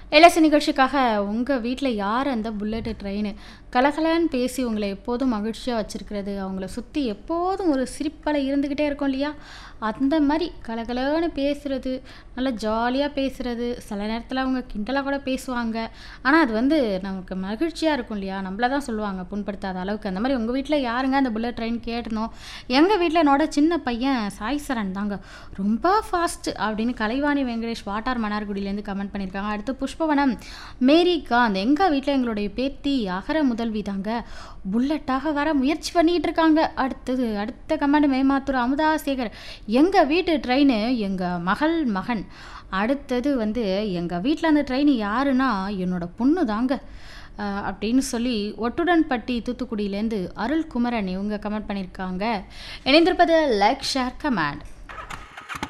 LSC நிகழ்ச்சிக்காக உங்கள் வீட்டில் யார் அந்த புல்லட்டு ட்ரெயின் கலகலன்னு பேசி உங்களை எப்போதும் மகிழ்ச்சியாக வச்சுருக்கிறது அவங்கள சுற்றி எப்போதும் ஒரு சிரிப்பலை இருந்துக்கிட்டே இருக்கும் இல்லையா அந்த மாதிரி கலகலன்னு பேசுகிறது நல்லா ஜாலியாக பேசுகிறது சில நேரத்தில் அவங்க கிண்டலாக கூட பேசுவாங்க ஆனால் அது வந்து நமக்கு மகிழ்ச்சியாக இருக்கும் இல்லையா நம்மள தான் சொல்லுவாங்க புண்படுத்தாத அளவுக்கு அந்த மாதிரி உங்கள் வீட்டில் யாருங்க அந்த புல்லட் ட்ரெயின் கேட்டணும் எங்கள் வீட்டில் என்னோட சின்ன பையன் சாய் சரண் தாங்க ரொம்ப ஃபாஸ்ட் அப்படின்னு கலைவாணி வெங்கடேஷ் வாட்டார் மன்னார்குடியிலேருந்து கமெண்ட் பண்ணியிருக்காங்க அடுத்து புஷ்பவனம் மேரி காந்த் எங்கள் வீட்டில் எங்களுடைய பேத்தி அகர முதல்வி தாங்க புல்லட்டாக வர முயற்சி பண்ணிகிட்டு இருக்காங்க அடுத்தது அடுத்த கமெண்ட் மேமாத்தூர் அமுதா சேகர் எங்கள் வீட்டு ட்ரெயின் எங்கள் மகள் மகன் அடுத்தது வந்து எங்கள் வீட்டில் அந்த ட்ரெயின் யாருன்னா என்னோட பொண்ணு தாங்க அஹ், அப்படின்னு சொல்லி ஒட்டுடன்பட்டி தூத்துக்குடியிலேருந்து அருள் குமரன் இவங்க கமெண்ட் பண்ணியிருக்காங்க இணைந்திருப்பது லைக் ஷேர் கமெண்ட்